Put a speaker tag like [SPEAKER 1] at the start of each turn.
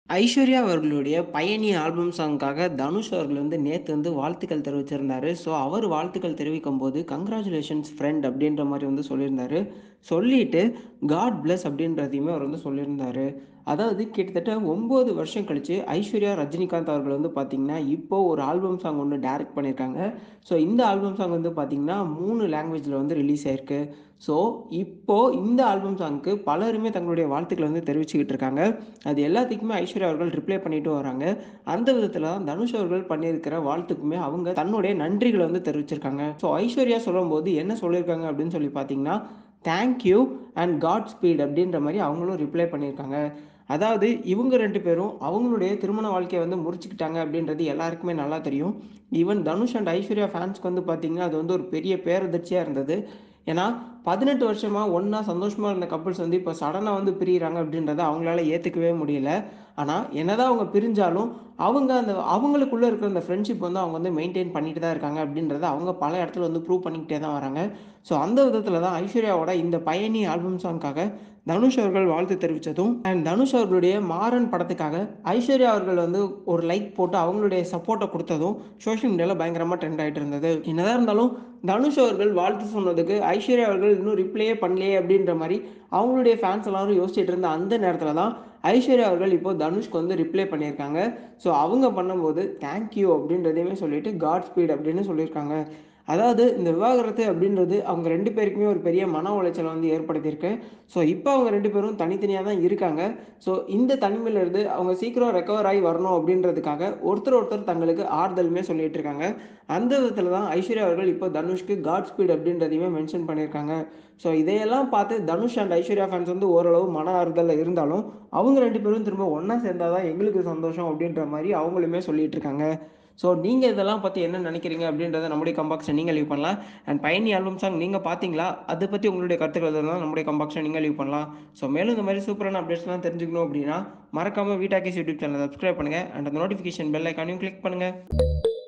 [SPEAKER 1] ஐஸ்வர்யா அவர்களுடைய பயணி ஆல்பம் சாங்க்காக தனுஷ் அவர்கள் வந்து நேத்து வந்து வாழ்த்துக்கள் தெரிவிச்சிருந்தாரு. ஸோ, அவர் வாழ்த்துக்கள் தெரிவிக்கும்போது, "கங்கிராச்சுலேஷன்ஸ் ஃபிரெண்ட்" அப்படின்ற மாரி வந்து சொல்லியிருந்தாரு. சொல்லிட்டு, "காட் பிளெஸ்" அப்படின்றதையுமே அவர் வந்து சொல்லியிருந்தாரு. அதாவது கிட்டத்தட்ட 9 வருஷம் கழிச்சு ஐஸ்வர்யா, ரஜினிகாந்த் அவர்கள் வந்து பார்த்தீங்கன்னா, இப்போ ஒரு ஆல்பம் சாங் ஒண்ணு டைரக்ட் பண்ணியிருக்காங்க. ஸோ, இந்த ஆல்பம் சாங் வந்து பார்த்தீங்கன்னா, 3 லாங்குவேஜ்ல வந்து ரிலீஸ் ஆயிருக்கு. ஸோ, இப்போ இந்த ஆல்பம் சாங்க்கு பலருமே தங்களுடைய வாழ்த்துக்கள வந்து தெரிவிச்சுக்கிட்டு இருக்காங்க. அது எல்லாத்துக்குமே ஐஸ்வர்யா அவர்கள் ரிப்ளை பண்ணிட்டும் வராங்க. அந்த விதத்தில தான் தனுஷ் அவர்கள் பண்ணியிருக்கிற வாழ்த்துக்குமே அவங்க தன்னுடைய நன்றிகள வந்து தெரிவிச்சிருக்காங்க. ஸோ, ஐஸ்வர்யா சொல்லும்போது என்ன சொல்லியிருக்காங்க அப்படின்னு சொல்லி பார்த்தீங்கன்னா, "thank you and Godspeed" அப்படின்ற மாரி அவங்களும் ரிப்ளை பண்ணியிருக்காங்க. அதாவது இவங்க 2 பேரும் அவங்களுடைய திருமண வாழ்க்கைய வந்து முறிச்சுக்கிட்டாங்க அப்படின்றது எல்லாருக்குமே நல்லா தெரியும். ஈவன் தனுஷ் அண்ட் ஐஸ்வர்யா ஃபேன்ஸ்க்கு வந்து பார்த்தீங்கன்னா, அது வந்து ஒரு பெரிய பேரதிர்ச்சியா இருந்தது. ஏன்னா, 18 வருஷமா ஒண்ணா சந்தோஷமா இருந்த கப்பிள்ஸ் வந்து இப்போ சடனா வந்து பிரியிறாங்க அப்படின்றத அவங்களால ஏத்துக்கவே முடியல. ஆனா, என்னதான் அவங்க பிரிஞ்சாலும், அவங்க அந்த அவங்களுக்குள்ள இருக்கிற அந்த ஃப்ரெண்ட்ஷிப் வந்து அவங்க வந்து மெயின்டெயின் பண்ணிட்டு தான் இருக்காங்க அப்படின்றத அவங்க பல இடத்துல வந்து ப்ரூவ் பண்ணிக்கிட்டே தான் வராங்க. ஸோ, அந்த விதத்தில தான் ஐஸ்வர்யாவோட இந்த பயணி ஆல்பம் சாங்க்காக தனுஷ் அவர்கள் வாழ்த்து தெரிவிச்சதும் அண்ட் தனுஷ் அவர்களுடைய மாறன் படத்துக்காக ஐஸ்வர்யா அவர்கள் வந்து ஒரு லைக் போட்டு அவங்களுடைய சப்போர்ட்ட குடுத்ததும் சோஷியல் மீடியால பயங்கரமா ட்ரெண்ட் ஆயிட்டு இருந்தது. என்னதான் இருந்தாலும் தனுஷ் அவர்கள் வாழ்த்து சொன்னதுக்கு ஐஸ்வர்யா அவர்கள் இன்னும் ரிப்ளேயே பண்ணலையே அப்படின்ற மாரி அவங்களுடைய ஃபேன்ஸ் எல்லாரும் யோசிச்சுட்டு இருந்த அந்த நேரத்தில தான் ஐஸ்வர்யா அவர்கள் இப்போ தனுஷ்க்கு வந்து ரிப்ளை பண்ணியிருக்காங்க. ஸோ, அவங்க பண்ணும்போது "தேங்க் யூ" அப்படின்றதையுமே சொல்லிட்டு "காட் ஸ்பீட்" அப்படின்னு சொல்லியிருக்காங்க. அதாவது இந்த விவாகரத்து அப்படின்றது அவங்க 2 பேருக்குமே ஒரு பெரிய மன உளைச்சல வந்து ஏற்படுத்தியிருக்கு. ஸோ, இப்போ அவங்க 2 பேரும் தனித்தனியா தான் இருக்காங்க. ஸோ, இந்த தனிமையிலிருந்து அவங்க சீக்கிரம் ரெக்கவர் ஆகி வரணும் அப்படின்றதுக்காக ஒருத்தர் ஒருத்தர் தங்களுக்கு ஆறுதலுமே சொல்லிட்டு இருக்காங்க. அந்த விதத்தில தான் ஐஸ்வர்யா அவர்கள் இப்போ தனுஷ்க்கு "காட் ஸ்பீட்" அப்படின்றதையுமே மென்ஷன் பண்ணியிருக்காங்க. ஸோ, இதையெல்லாம் பார்த்து தனுஷ் அண்ட் ஐஸ்வர்யா ஃபேன்ஸ் வந்து ஓரளவு மன ஆறுதல்ல இருந்தாலும், அவங்க 2 பேரும் திரும்ப ஒண்ணா சேர்ந்தா தான் எங்களுக்கு சந்தோஷம் அப்படின்ற மாரி அவங்களுமே சொல்லிட்டு இருக்காங்க. ஸோ, நீங்க இதெல்லாம் பத்தி என்ன நினைக்கிறீங்க அப்படின்றத நம்முடைய கமெண்ட் பாக்ஸ்ல நீங்க லீவ் பண்ணலாம். அண்ட் பயணி ஆல்பம் சாங் நீங்க பார்த்தீங்களா? அத பத்தி உங்களுடைய கருத்துக்கள் எதுனா நம்முடைய கமெண்ட் பாக்ஸ்ல நீங்க லீவ் பண்ணலாம். ஸோ, மேலும் இந்த மாரி சூப்பரான அப்டேட்ஸ்லாம் தெரிஞ்சுக்கணும் அப்படின்னா, மறக்காம வீ டாக்கீஸ் யூடியூப் சேனல சப்ஸ்கிரைப் பண்ணுங்க. அண்ட் அந்த நோட்டிஃபிகேஷன் பெல் ஐகானையும் கிளிக் பண்ணுங்க.